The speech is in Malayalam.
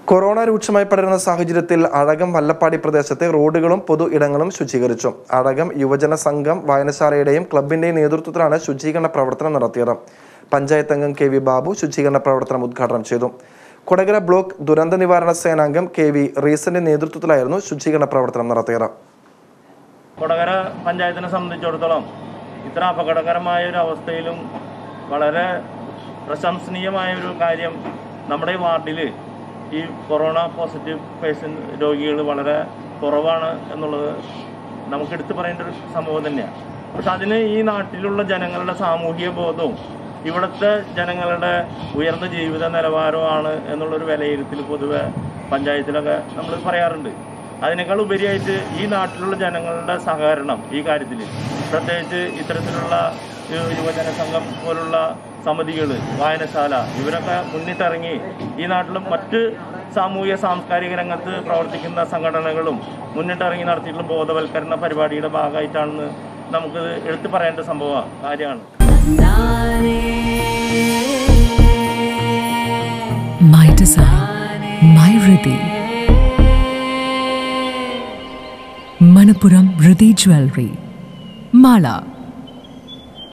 കൊറോണ രൂക്ഷമായി പടരുന്ന സാഹചര്യത്തിൽ അഴകം വല്ലപ്പാടി പ്രദേശത്തെ റോഡുകളും പൊതു ഇടങ്ങളും ശുചീകരിച്ചു അഴകം യുവജന സംഘം വായനശാലയുടെയും ക്ലബിന്റെയും നേതൃത്വത്തിലാണ് ശുചീകരണ പ്രവർത്തനം നടത്തിയത് പഞ്ചായത്ത് അംഗം കെ വി ബാബു ശുചീകരണ പ്രവർത്തനം ഉദ്ഘാടനം ചെയ്തു കൊടകര ബ്ലോക്ക് ദുരന്ത നിവാരണ സേനാംഗം കെ വി റീസന്റെ നേതൃത്വത്തിലായിരുന്നു ശുചീകരണ പ്രവർത്തനം നടത്തിയത് കൊടകര പഞ്ചായത്തിനെ സംബന്ധിച്ചിടത്തോളം ഇത്ര അപകടകരമായ ഒരു അവസ്ഥയിലും വളരെ പ്രശംസനീയമായ ഒരു കാര്യം നമ്മുടെ ഈ വാർഡിൽ ഈ കൊറോണ പോസിറ്റീവ് പേഷ്യൻ്റ് രോഗികൾ വളരെ കുറവാണ് എന്നുള്ളത് നമുക്ക് എടുത്തു പറയേണ്ട ഒരു സംഭവം തന്നെയാണ് പക്ഷെ അതിന് ഈ നാട്ടിലുള്ള ജനങ്ങളുടെ സാമൂഹിക ബോധവും ഇവിടുത്തെ ജനങ്ങളുടെ ഉയർന്ന ജീവിത നിലവാരമാണ് എന്നുള്ളൊരു വിലയിരുത്തൽ പൊതുവെ പഞ്ചായത്തിലൊക്കെ നമ്മൾ പറയാറുണ്ട് അതിനേക്കാൾ ഉപരിയായിട്ട് ഈ നാട്ടിലുള്ള ജനങ്ങളുടെ സഹകരണം ഈ കാര്യത്തിൽ പ്രത്യേകിച്ച് ഇത്തരത്തിലുള്ള യു- യുവജന സംഘം പോലുള്ള സമിതികൾ വായനശാല ഇവരൊക്കെ മുന്നിട്ടിറങ്ങി ഈ നാട്ടിലും മറ്റ് സാമൂഹിക സാംസ്കാരിക രംഗത്ത് പ്രവർത്തിക്കുന്ന സംഘടനകളും മുന്നിട്ടിറങ്ങി നടത്തിയിട്ടുള്ള ബോധവൽക്കരണ പരിപാടിയുടെ ഭാഗമായിട്ടാണെന്ന് നമുക്ക് എടുത്തു പറയേണ്ട സംഭവമാണ് കാര്യമാണ് My design, my Riddhi. Manapuram Riddhi Jewelry. Mala.